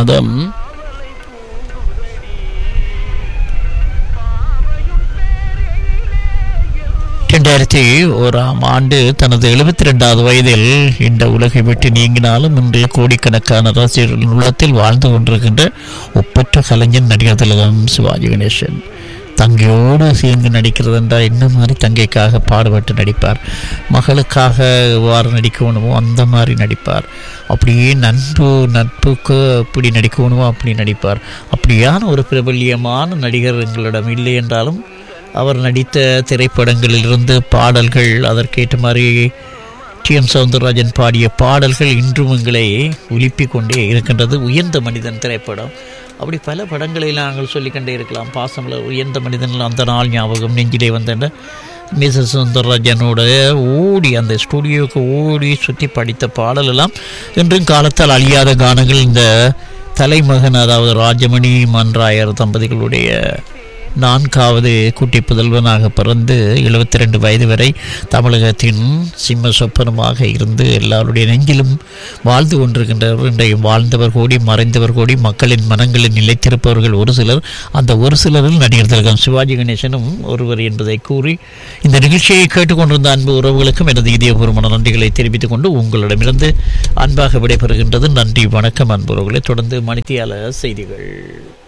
சொந்தம் இரண்டாயிரத்தி ஓராம் ஆண்டு தனது எழுபத்தி ரெண்டாவது வயதில் இந்த உலகை விட்டு நீங்கினாலும் இன்று கோடிக்கணக்கான ரசிகர்கள் உள்ளத்தில் வாழ்ந்து கொண்டிருக்கின்ற ஒப்பற்ற கலைஞன் நடிகர் திலகம் சிவாஜி கணேசன் தங்கையோடு சேர்ந்து நடிக்கிறது என்றால் என்ன மாதிரி தங்கைக்காக பாடுபட்டு நடிப்பார் மகளுக்காக எவ்வாறு நடிக்கணுமோ அந்த மாதிரி நடிப்பார் அப்படியே நட்பு நட்புக்கு எப்படி நடிக்கணுமோ அப்படி நடிப்பார் அப்படியான ஒரு பிரபல்யமான நடிகர் எங்களிடம் இல்லை என்றாலும் அவர் நடித்த திரைப்படங்களிலிருந்து பாடல்கள் அதற்கேற்ற மாதிரி டி எம் சவுந்தரராஜன் பாடிய பாடல்கள் இன்றும் எங்களை உலுப்பிக் கொண்டே இருக்கின்றது உயர்ந்த மனிதன் திரைப்படம் அப்படி பல படங்களை நாங்கள் சொல்லிக்கொண்டே இருக்கலாம் பாசமில் உயர்ந்த மனிதன் அந்த நாள் ஞாபகம் நெஞ்சிலே வந்த மிசஸ் சுந்தரராஜனோட ஓடி அந்த ஸ்டுடியோவுக்கு ஓடி சுற்றி படித்த பாடல் எல்லாம் இன்றும் காலத்தால் அழியாத கானங்கள் இந்த தலைமகன் அதாவது ராஜமணி மன்ராயர் தம்பதிகளுடைய நான்காவது குட்டி புதல்வனாக பிறந்து எழுபத்தி ரெண்டு வயது வரை தமிழகத்தின் சிம்ம சொப்பனமாக இருந்து எல்லாருடைய நெஞ்சிலும் வாழ்ந்து கொண்டிருக்கின்றவர் இன்றைய வாழ்ந்தவர் கோடி மறைந்தவர் கோடி மக்களின் மனங்களில் நிலைத்திருப்பவர்கள் ஒரு சிலர் அந்த ஒரு சிலரில் நடிகர் திலகம் சிவாஜி கணேசனும் ஒருவர் என்பதை கூறி இந்த நிகழ்ச்சியை கேட்டுக்கொண்டிருந்த அன்பு உறவுகளுக்கும் எனது இதயபூர்வமான நன்றிகளை தெரிவித்துக் கொண்டு உங்களிடமிருந்து அன்பாக விடைபெறுகின்றது நன்றி வணக்கம் அன்பு உறவுகளை தொடர்ந்து மணித்தியால செய்திகள்